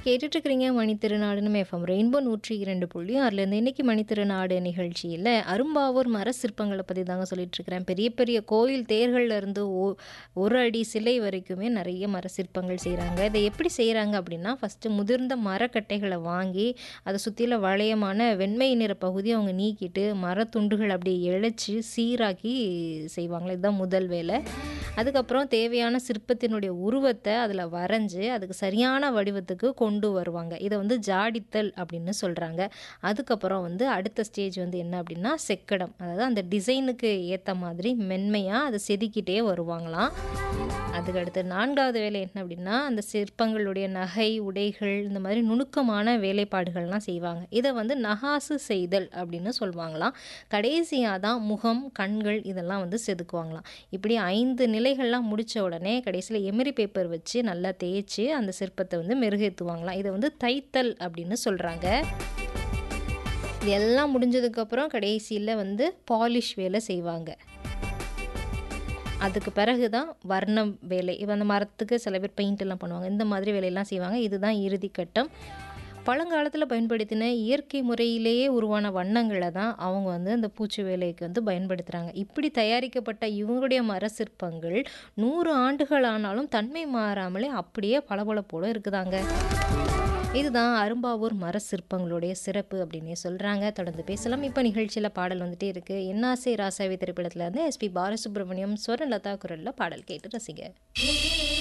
கேட்டுட்டு இருக்கிறீங்க மணித்திருநாடுன்னு FM rainbow நூற்றி இரண்டு புள்ளி ஆறுலேருந்து இன்னைக்கு மணித்திருநாடு நிகழ்ச்சியில் அரும்பாவூர் மர சிற்பங்களை பற்றி தாங்க சொல்லிட்டு இருக்கிறேன் பெரிய பெரிய கோயில் தேர்கள்ல இருந்து ஓ ஒரு அடி சிலை வரைக்குமே நிறைய மர சிற்பங்கள் செய்கிறாங்க இதை எப்படி செய்கிறாங்க அப்படின்னா ஃபஸ்ட்டு முதிர்ந்த மரக்கட்டைகளை வாங்கி அதை சுற்றில வளையமான வெண்மை நிற பகுதியை அவங்க நீக்கிட்டு மரத்துண்டுகள் அப்படியே இழைச்சி சீராக்கி செய்வாங்களே இதுதான் முதல் வேலை அதுக்கப்புறம் தேவையான சிற்பத்தினுடைய உருவத்தை அதில் வரைஞ்சி அதுக்கு சரியான வடிவத்துக்கு கொண்டு வருவாங்க இதை வந்து ஜாடித்தல் அப்படின்னு சொல்கிறாங்க அதுக்கப்புறம் வந்து அடுத்த ஸ்டேஜ் வந்து என்ன அப்படின்னா செக்கடம் அதாவது அந்த டிசைனுக்கு ஏற்ற மாதிரி மென்மையாக அதை செதுக்கிட்டே வருவாங்களாம் அதுக்கடுத்து நான்காவது வேலை என்ன அப்படின்னா அந்த சிற்பங்களுடைய நகை உடைகள் இந்த மாதிரி நுணுக்கமான வேலைப்பாடுகள்லாம் செய்வாங்க இதை வந்து நகாசு செய்தல் அப்படின்னு சொல்லுவாங்களாம் கடைசியாக தான் முகம் கண்கள் இதெல்லாம் வந்து செதுக்குவாங்களாம் இப்படி ஐந்து நிலைகள்லாம் முடித்த உடனே கடைசியில் எமிரி பேப்பர் வச்சு நல்லா தேய்ச்சி அந்த சிற்பத்தை வந்து மெருகேற்றுவாங்களாம் இதை வந்து தைத்தல் அப்படின்னு சொல்கிறாங்க இது எல்லாம் முடிஞ்சதுக்கப்புறம் கடைசியில் வந்து பாலிஷ் வேலை செய்வாங்க அதுக்கு பிறகு தான் வர்ணம் வேலை இப்போ அந்த மரத்துக்கு சில பேர் பெயிண்ட் எல்லாம் பண்ணுவாங்க இந்த மாதிரி வேலையெல்லாம் செய்வாங்க இதுதான் இறுதி கட்டம் பழங்காலத்தில் பயன்படுத்தின இயற்கை முறையிலேயே உருவான வண்ணங்களை தான் அவங்க வந்து அந்த பூச்சி வேலைக்கு வந்து பயன்படுத்துகிறாங்க இப்படி தயாரிக்கப்பட்ட இவங்களுடைய மர சிற்பங்கள் நூறு ஆண்டுகள் ஆனாலும் தன்மை மாறாமலே அப்படியே பளபளப்போடு இருக்குதாங்க இதுதான் அரும்பாவூர் மர சிற்பங்களுடைய சிறப்பு அப்படின்னே சொல்கிறாங்க தொடர்ந்து பேசலாம் இப்போ நிகழ்ச்சியில் பாடல் வந்துட்டே இருக்குது என்னாசை ராசாவி திரைப்படத்தில் இருந்து எஸ்பி பாலசுப்ரமணியம் ஸ்வரலதா குரலில் பாடல் கேட்டு ரசிங்க